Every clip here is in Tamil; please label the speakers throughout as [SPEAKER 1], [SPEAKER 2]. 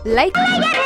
[SPEAKER 1] லைக்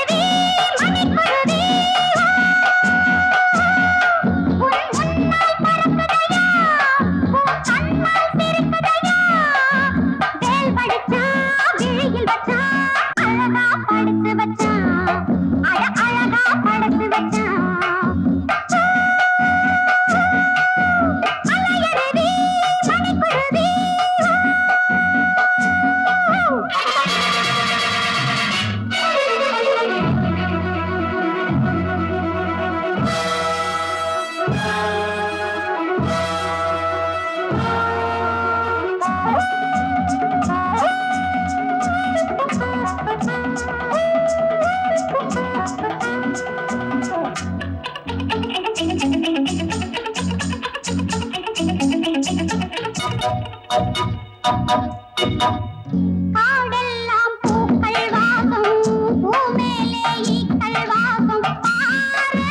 [SPEAKER 2] காடெல்லாம் பூக்கள் வாசம் பூமேலே ஈக்கள் வாசம் பாரு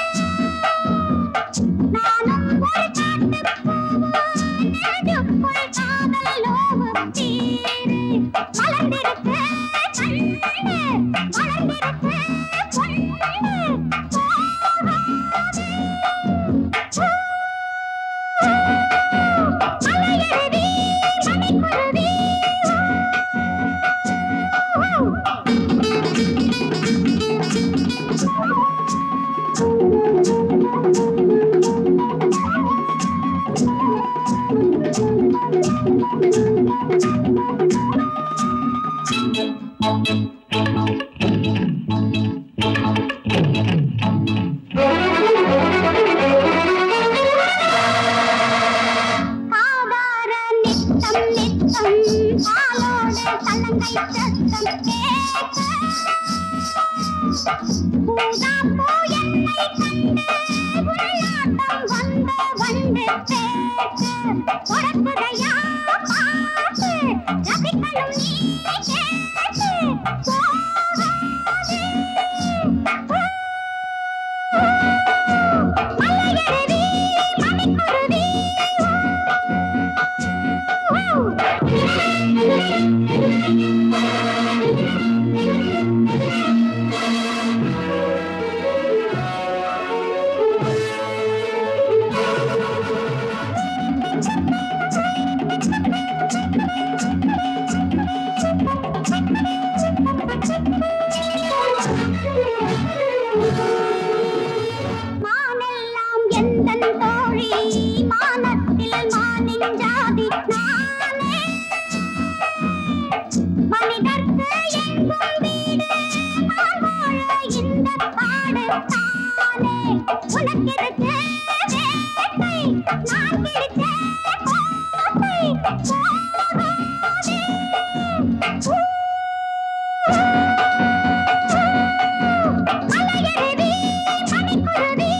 [SPEAKER 2] நானும் ஒரு காட்டுப் பூவு, நெஞ்சுக்குள் காதல் நோவு தீரு. மலர்ந்திருக்கு கண்ணு, மலர்ந்திருக்கு பொண்ணு. மலையருவி, மணிக்குருவி, காதார நித்தம் நித்தம் பாலோடு கலங்கை சத்தம் கேட்க பூதாப்பூ என்னை கண்டு உள்ளாட்டம் வந்து வந்து பேச உறக்குதையா பாட்டு ரசிக்கணும் நீ கேட்டு போகாதே. மலையருவி, மணிக்குருவி, மானெல்லாம் எந்தன் தோழி மானத்தில் மானின் ஜாதி நானே மனிதர்க்கு எங்கும் வீடு நான் வாழ இந்த காடு தானே உனக்கிருக்கு வேட்டை நான் பிடிச்ச கோட்டை போகாதே. மலையருவி, மணிக்குருவி,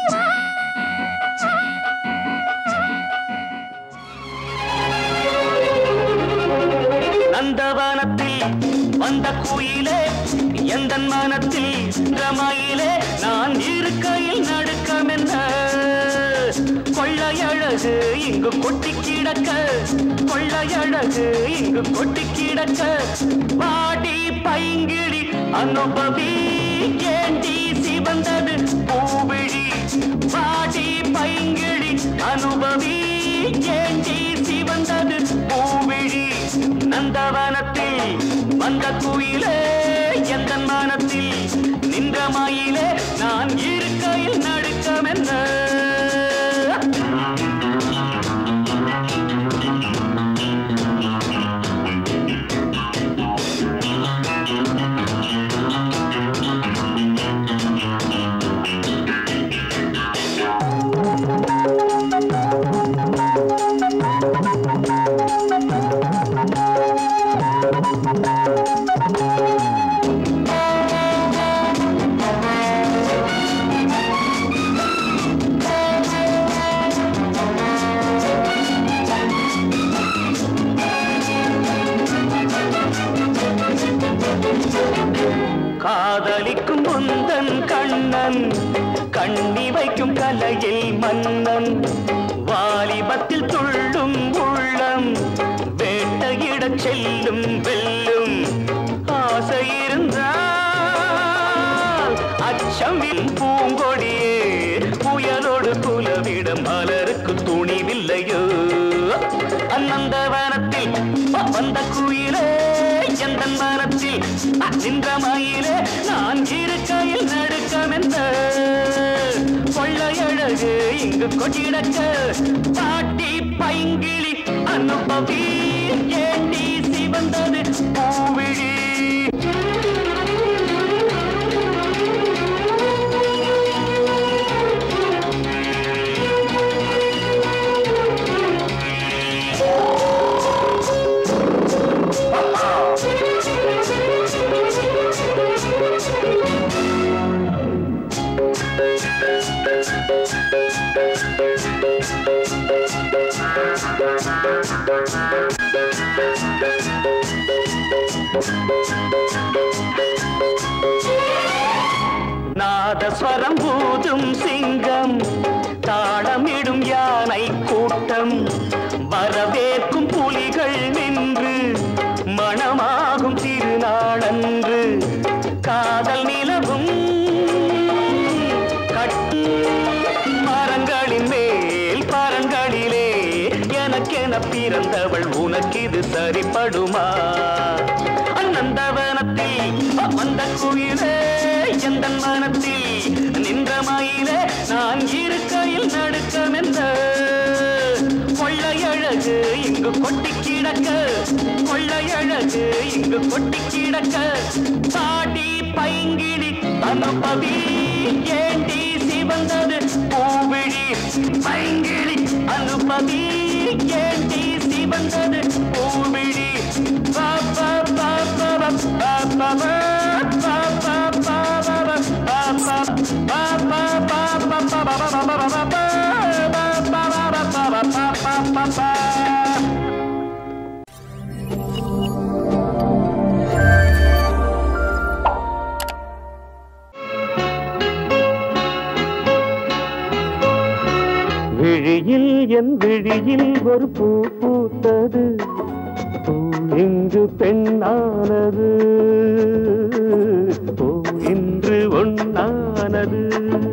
[SPEAKER 3] நந்தவனத்தில் வந்த குயிலே எந்த மனத்தில் ரமாயிலே நான் இருக்கையில் நடுக்கமென்ன கொள்ளையழகு இங்கு கொட்டி கிடக்க கொள்ளையழகு இங்கு கொட்டி கிடக்க பாடி பைங்கிழி அனுபவி ஏண்டி சிவந்தது பூவிழி பாடி பைங்கிழி அனுபவி ஏண்டி சிவந்தது பூவிழி நந்தவனத்தில் வந்த குயிலே எந்த மனத்தில் நின்ற மயிலே நான் இருக்கையில் நடுக்கமென்ன காதலிக்கும் முந்தன் கண்ணன் கண்ணி வைக்கும் கலையில் மன்னன் வாலிபத்தில் துள்ளும் உள்ளம் வேட்டையிடச் செல்லும் வெல்லும் ஆசை இருந்தால் செவ்வில் பூங்கொடியே புயலோடு குலவிடம் மலருக்கு துணிவில்லையோ அந்தந்த வனத்தில் வந்த குயிலே எந்த வனத்தில் நின்ற மயிலே நான் இருக்கையில் நடுக்கமென்ற கொள்ளையழகு இங்கு கொட்டிடக்க பாட்டி பைங்கிளி அனுபவி ஏண்டி சிவந்தது பூவிழி நாதஸ்வரம் பூதும் சிங்கம் தாளமிடும் யானை கூட்டம் வரவேற்கும் புலிகள் நின்று மணமாகும் திருநாளன்று காதல் நிலவும் கட்டு மரங்களின் மேல் பரங்களிலே எனக்கென பிறந்தவள் உனக்கிது சரிப்படுமா அநந்தவனத்தில் வந்த குயிலே எந்த மனத்தில் நின்ற மயிலே நான் இருக்கையில் நடுக்கமென்ற கொள்ளையழகு இங்கு கொட்டி கிடக்க கொள்ளையழகு இங்கு கொட்டி கிடக்க பாடி பைங்கிடி அனுபவி ஏண்டி சிவந்தது பூவிழி பைங்கிழி அனுபவி ஏண்டி சிவந்தது பூவிழி பா பா பா பா பா பா பா பா பா பா பா பா பா விழியில் என் விழியில் ஒரு பூ பூத்தது பூ இங்கு பெண்ணானது பூ இன்று ஒண்ணானது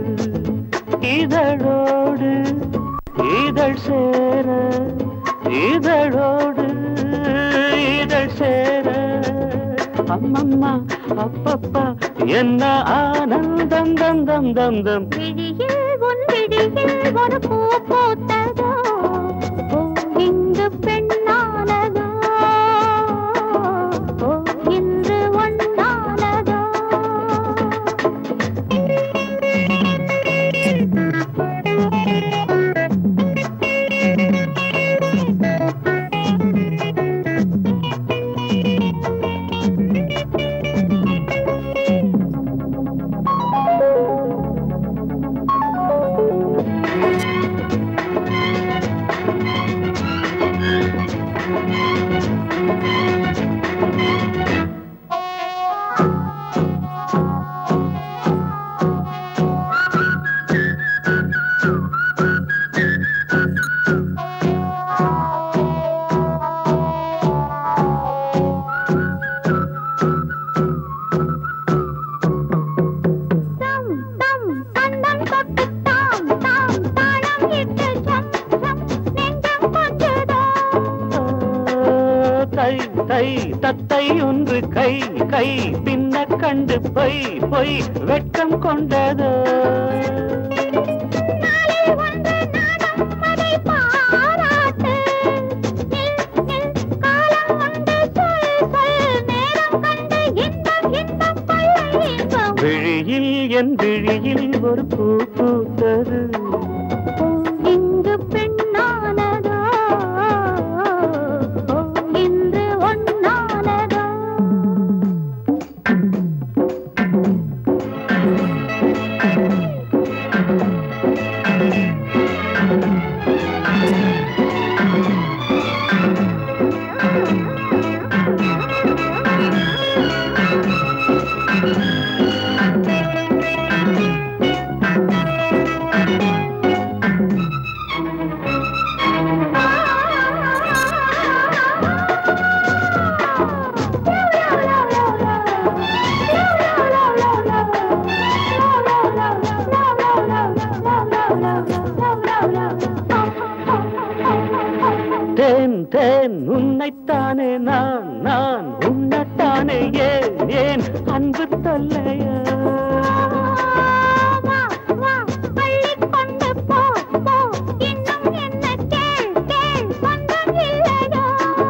[SPEAKER 3] இதழோடு இதழ் சேர இதழோடு இதழ் சேர அம்மம்மா அப்பப்பா என்ன ஆனந்தம் தம் தம் தம் தம்
[SPEAKER 2] விழியில் உன் விழியில் ஒரு பூ பூத்ததோ பூ இங்கு பெண்ணானதோ பூ இன்று ஒண்ணானதோ தம் தம் தந்தம் தொட்டு தாம் தாம் தாளம் இட்டு சம் சம் நெஞ்சம் கொஞ்சதோ
[SPEAKER 3] தை தை தத்தை ஒன்று கை கை பின்ன கண்டு பொய் பொய் வெட்கம் கொண்டதோ
[SPEAKER 2] நாளை ஒன்று நானும் அதை பாராட்டு நில் நில் காலம் ஒன்று சொல் சொல் நேரம் கண்டு இன்பம் இன்பம் கொள்ளை இன்பம்
[SPEAKER 3] விழியில் என் விழியில் ஒரு பூ பூத்தது
[SPEAKER 2] இங்கு பெண்ணானதோ இன்று ஒண்ணானதோ
[SPEAKER 3] ஏன் அன்பு தொல்லையா
[SPEAKER 2] வா வா அள்ளிக் கொண்டு போ போ இன்னும் என்ன கேள் கேள் ஒன்றும் இல்லையோ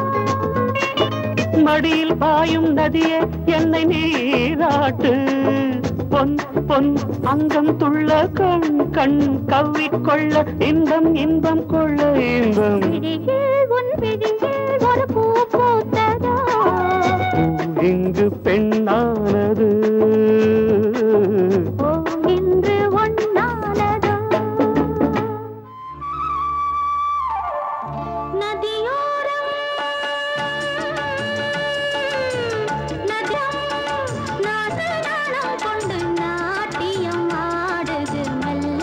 [SPEAKER 3] மடியில் பாயும் நதியே என்னை நீராட்டு பொன் பொன் அங்கம் துள்ள கண் கண் கவ்விக்கொள்ள இன்பம் இன்பம் கொள்ள இன்பம்
[SPEAKER 2] விழியில் உன் விழியில் ஒரு பூ பூத்ததோ
[SPEAKER 3] இங்கு பெண்ணானது
[SPEAKER 2] ஓ இன்று ஒன்னானதோ நதியோரம் நதியம் நாட்டு நாணம் கொண்டு நாட்டியம் ஆடுது மெல்ல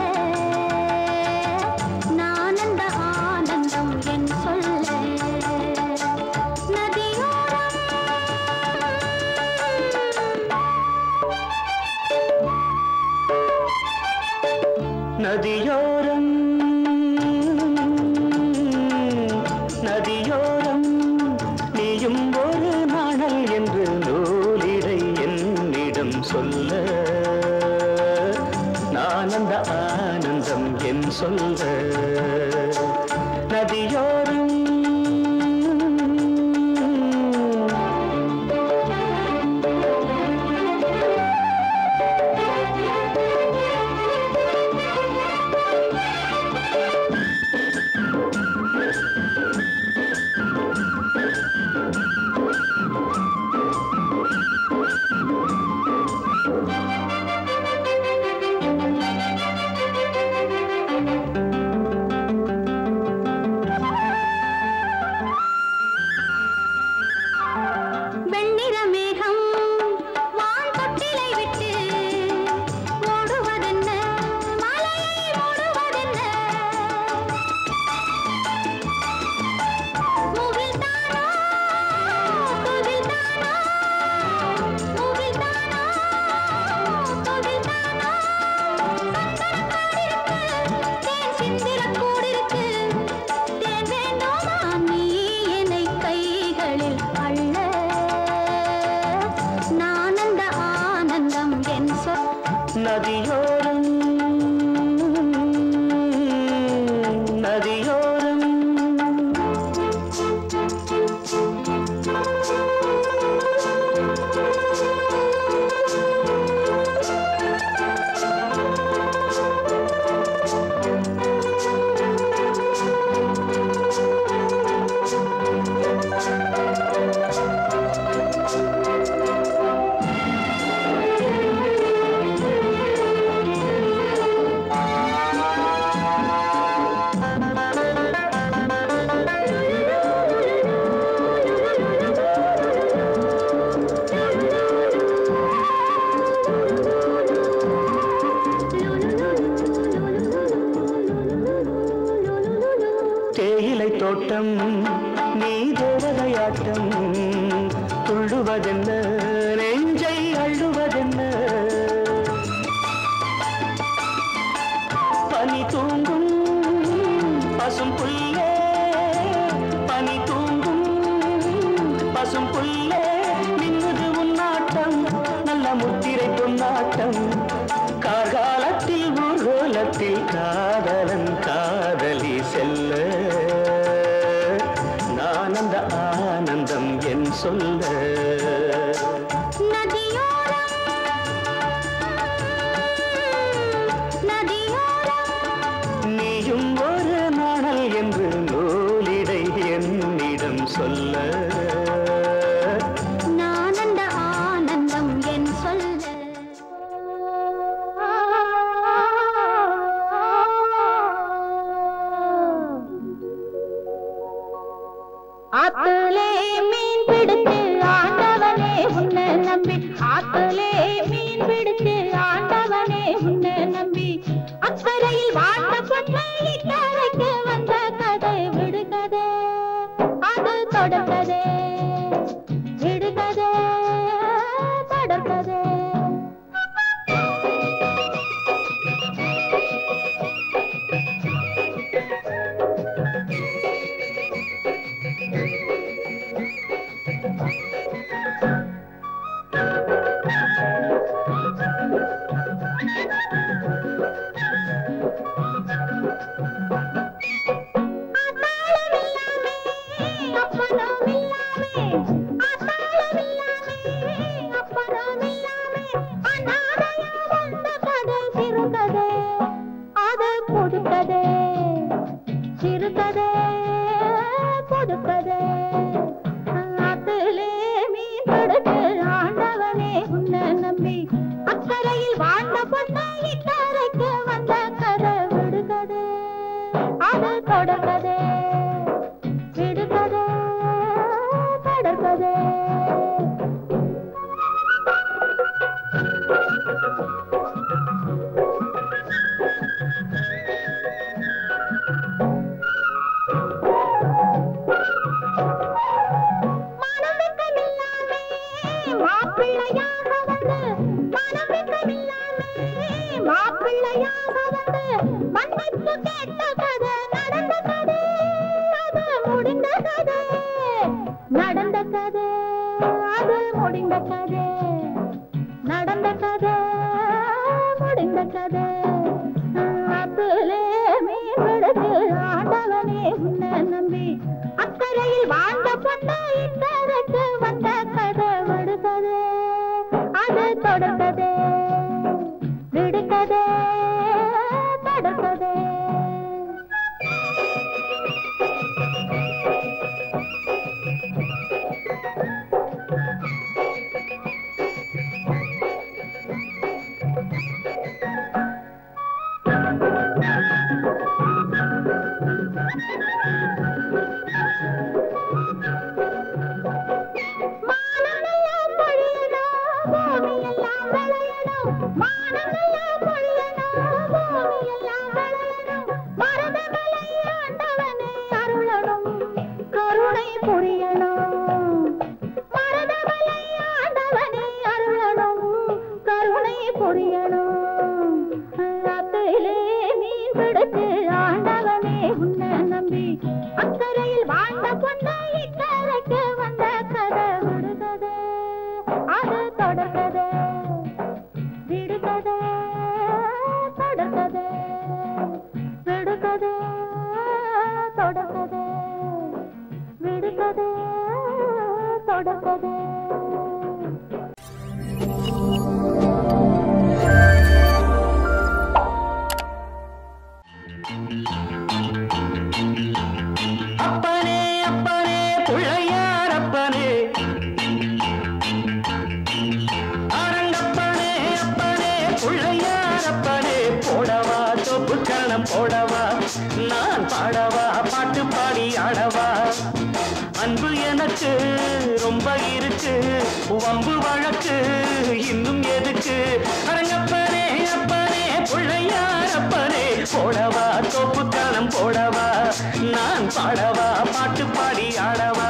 [SPEAKER 2] நானந்த ஆனந்தம் என் சொல்ல நதியோரம்
[SPEAKER 3] நதியோரம் நதியோரம் நீயும் ஒரு நாணல் என்று நூலிடை என்னிடம் சொல்ல நான் அந்த ஆனந்தம் என் சொல்ல நதியோரம்
[SPEAKER 2] வெண்ணிற மேகம் வான் தொட்டிலை விட்டு ஓடுவதென்ன மலையை ஓடுவதென்ன முகில்தானோ துகில்தானோ முகில்தானோ துகில்தானோ தேன் சிந்திரக் கூடிருக்கு தேன் வேண்டுமா நீ என்னை கைகளில் அள்ள நான் அந்த ஆனந்தம் என் சொல்
[SPEAKER 3] நதியோரம் நதியோரம் தேயிலை தோட்டம் நீ தேவதையாட்டம் துள்ளுவதென்ன நெஞ்சை அள்ளுவதென்ன பனி தூங்கும் பசும் புல்லே பனி தூங்கும் பசும் புல்லே மின்னுது உன்னாட்டம் நல்ல முத்திரை பொன்னாட்டம் கார்காலத்தில் ஊர்வலத்தில் காதலன் காதலி செல்ல நான் அந்த ஆனந்தம் என் சொல்ல
[SPEAKER 2] நதியோரம் நதியோரம்
[SPEAKER 3] நீயும் ஒரு நாணல் என்று நூலிடை என்னிடம் சொல்ல
[SPEAKER 2] நான் அந்த ஆனந்தம் என் சொல்ல ஆத்துலே மீன் பிடித்து ஆண்ட மாப்பிள்ளையாக வந்து மனமிக்கமில்லாமே மாப்பிள்ளையாக வந்து மன்னிப்பு கேட்ட கதை நடந்த கதை அது முடிந்த கதை நடந்த கதை அது முடிந்த கதை நடந்த கதை முடிந்த கதை அப்பிலே மீன் பிடிச்சு ஆண்டவனே உன்னை நம்பி அக்கறையில் வாழ்ந்த பொண்ணு இக்கரைக்கு வந்த கதை விடுகதை அது தொடர்கதை விடுகதை தொடர்கதை மானமெல்லாம் பொழியணும், பூமியெல்லாம் விளையணும். மானமெல்லாம் பொழியணும், பூமியெல்லாம் விளையணும். மருதமலை ஆண்டவனே அருளணும், கருணை புரியணும். மருதமலை ஆண்டவனே அருளணும், கருணை புரியணும். ஆத்திலே மீன் பிடிச்சு ஆண்டவனே உன்னை நம்பி அக்கறையில் வாழ்ந்த பொண்ணு இக்கரைக்கு வந்த கதை விடுகதை அது தொடர்கதை விடுகதை தொடர்கதை விடுகதை தொடர்கதை விடுகதை தொடர்கதை
[SPEAKER 3] அப்பனே அப்பனே பிள்ளையார் அப்பனே அரங்கப்பனே அப்பனே பிள்ளையார் அப்பனே போடவா தொப்பு கரணம் போடவா நான் பாடவா பாட்டு பாடி ஆடவா அன்பு எனக்கு ரொம்ப இருக்கு வம்பு வழக்கு இன்னும் எதுக்கு அரங்கப்பனே அப்பனே பிள்ளையார் அப்பனே போடவா தொப்பு கரணம் போடவா நான் பாடவா பாட்டு பாடி ஆடவா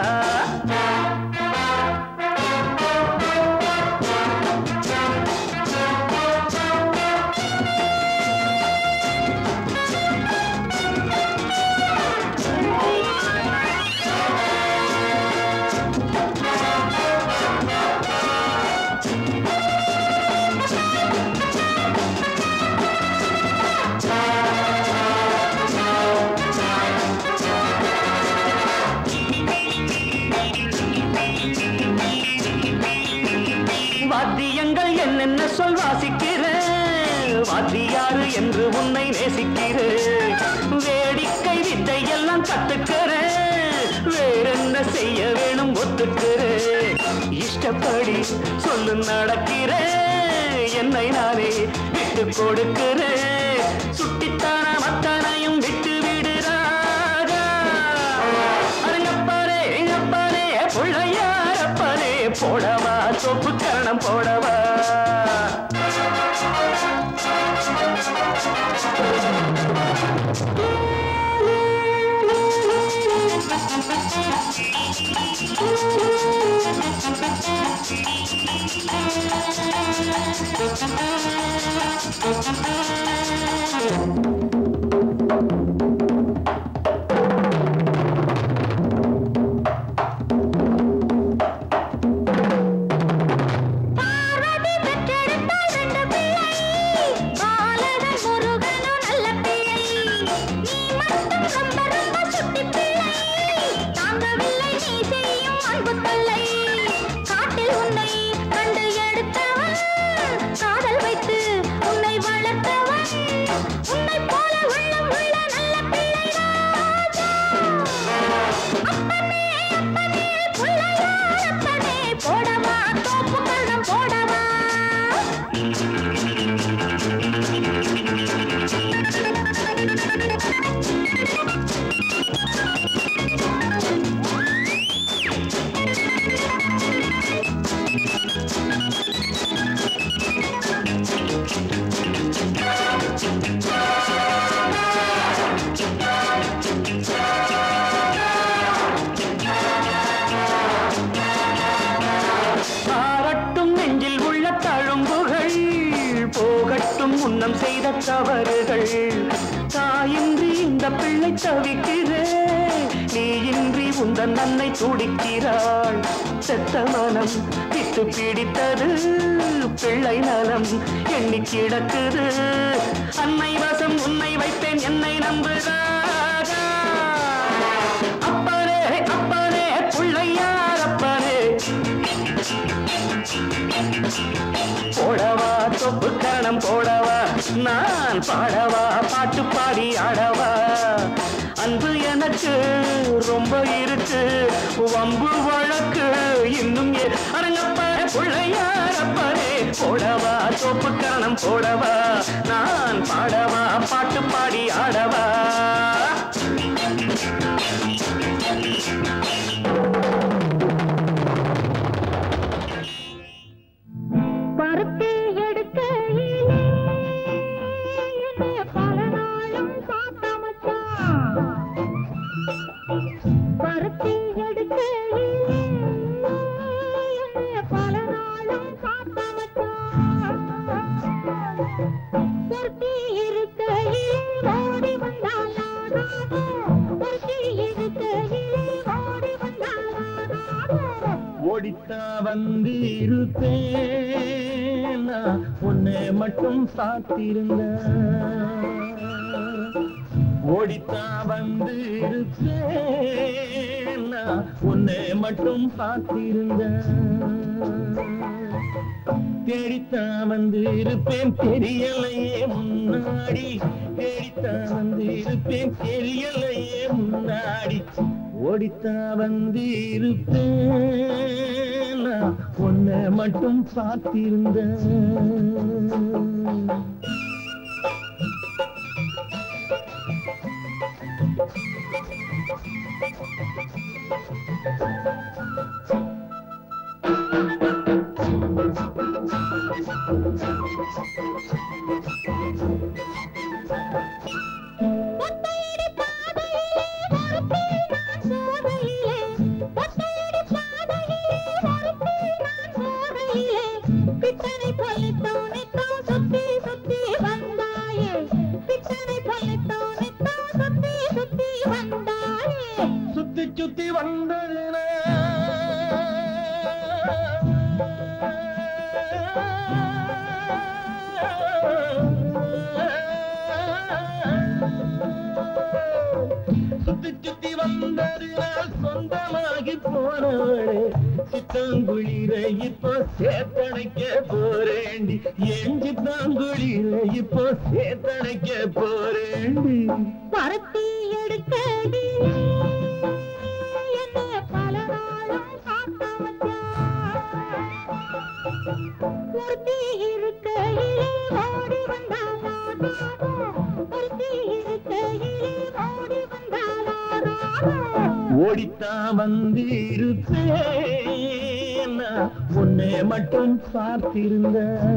[SPEAKER 3] வாத்தியங்கள் என்னென்ன சொல் வாசிக்கிறேன் வாத்தியாரு என்று உன்னை நேசிக்கிறேன் வேடிக்கை வித்தை எல்லாம் கத்துக்கிறேன் வேறென்ன செய்ய வேணும் ஒத்துக்கிறேன் இஷ்டப்படி சொல்லு நடக்கிறேன் என்னை நானே விட்டு கொடுக்கிறேன் சுட்டித்தான மத்தனையும் விட்டு விடுறாரா அரங்கப்பாரே எங்கப்பாரே பிள்ளையாரப்பாரே போடவா சொப்பு கரணம் போடவா
[SPEAKER 2] பார்வதி பெற்றெடுத்தாள் ரெண்டு பிள்ளை. பாலகன் முருகனும் நல்ல பிள்ளை. நீ மட்டும் ரொம்ப ரொம்ப சுட்டிப் பிள்ளை. தாங்கவில்லை நீ செய்யும் அன்பு தொல்லை. காட்டில் உன்னை கண்டு எடுத்தவன். காதல் வைத்து உன்னை வளர்த்தவன். உன்னைப் போல உள்ளம் உள்ள நல்ல பிள்ளை ராஜா. அப்பனே, அப்பனே, பிள்ளையார் அப்பனே, போடவா தோப்பு கரணம் போடவா
[SPEAKER 3] ஆரட்டும் முன்னம் செய்த தவறுகள் தாயின்றி இந்த பிள்ளை தவிக்கிறே நீ இன்றி உந்தன் அன்னை துடிக்கிறாள் செத்த மனம் விட்டு பிடித்தது பிள்ளை நலம் எண்ணி கிடக்குது அன்னை வசம் உன்னை வைப்பேன் என்னை நம்புகிறாரா அப்பனே அப்பனே பிள்ளையார் அப்பனே போடவா தொப்பு கரணம் போடவா நான் பாடவா பாட்டு பாடி ஆடவா அன்பு எனக்கு ரொம்ப இருக்கு வம்பு வழக்கு இன்னும் ஏ- அரங்கப்ப பிள்ளையாரப்பரே போடவா தொப்பு கரணம் போடவா நான் பாடவா பாட்டு பாடி ஆடவா
[SPEAKER 2] பருத்தி எடுக்கையிலே என்னைய பல நாளும் சாப்பிட்ட மச்சான். பருத்தி எடுக்கையிலே என்னைய பல நாளும் சாப்பிட்ட மச்சான். பொருத்தி இருக்கையிலே ஓடி வந்தாளா நானோ. பொருத்தி இருக்கையிலே ஓடி வந்தாளா நானோ.
[SPEAKER 1] ஓடித்தா வந்து இருப்பேன் நான் உன்னை மட்டும் சாத்திருந்த ஓடித்தா வந்து இருப்பேன் நான் உன்னை மட்டும் சாத்திருந்த தேடித்தான் வந்து இருப்பேன் தெரியலையே முன்னாடி தேடித்தான் வந்து இருப்பேன் தெரியலையே முன்னாடி ஓடித்தான் வந்து இருப்பேன் நான் உன்னை மட்டும் பார்த்திருந்தேன்
[SPEAKER 2] ஒத்தையடி பாதையிலே ஒருத்தி நான் போகையிலே ஒத்தையடி பாதையிலே ஒருத்தி நான் போகையிலே பித்தனை பழித்தோனைத்தான் சுத்தி சுத்தி வந்தாயே பித்தனை பழித்தோனைத்தான் சுத்தி சுத்தி வந்தாயே
[SPEAKER 1] சுத்தி சுத்தி வந்தது சுத்தி சுத்தி வந்தது நான் சொந்தமாகி போனவளே சித்தாங்குளிர இப்போ சேத்தனைக்க போறேண்டி என் சித்தாங்குளிர இப்போ சேத்தனைக்க போறேண்டி
[SPEAKER 2] பருத்தி எடுக்கடி என்ன பல நாளும் காத்த ஒருத்தி இருக்கையிலே ஓடி வந்தாளா ஒருத்தி இருக்கையிலே ஓடி வந்தாளா
[SPEAKER 1] ஓடித்தான் வந்து இருப்பேன் நான் உன்னை மட்டும் பார்த்திருந்த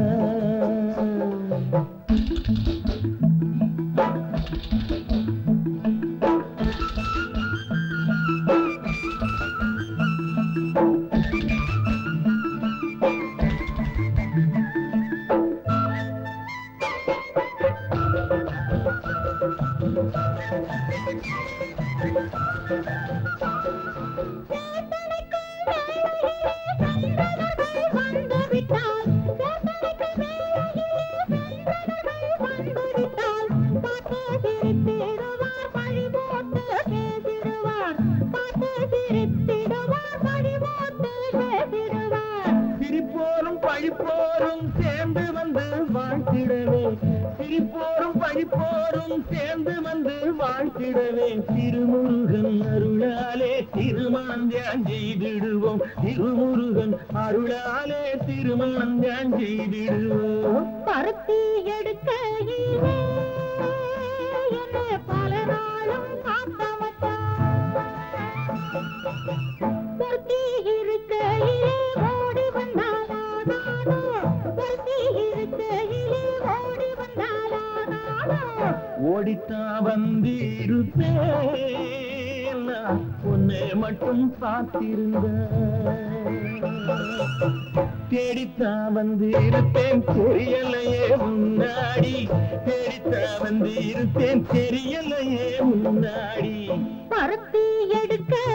[SPEAKER 2] வந்து விட்டால் சேத்தனைக்கு மேலே வந்து விட்டால் பார்த்து சிரித்திடுவார் பழி போட்டு பேசிடுவார் பார்த்து சிரித்திடுவார் பழி போட்டு பேசிடுவார்
[SPEAKER 1] சிரிப்போரும் பழிப்போரும் சேர்ந்து வந்து வாழ்த்திடவே சிரிப்போரும் பழிப்போரும் சேர்ந்து வந்து வாழ்த்திடவே திருமுருகன் அருளாலே திருமணம் தியான் செய்திடுவோம் திருமுருகன் அருளாலே திருமணம் தியான் செய்திடுவோம்
[SPEAKER 2] பருத்தி எடுக்கையிலே என்ன பல நாளும் காத்த பருத்தி இருக்கையிலே ஓடி வந்தாளா நானோ பருத்தி இருக்கையிலே ஓடி வந்தாளா நானோ
[SPEAKER 1] ஓடித்தான் வந்து இருப்பேன் நான் உன்னை மட்டும் பார்த்திருந்த தேடித்தான் வந்து இருப்பேன் தெரியலையே முன்னாடி தேடித்தான் வந்து இருப்பேன் தெரியலையே முன்னாடி
[SPEAKER 2] பருத்தி எடுக்க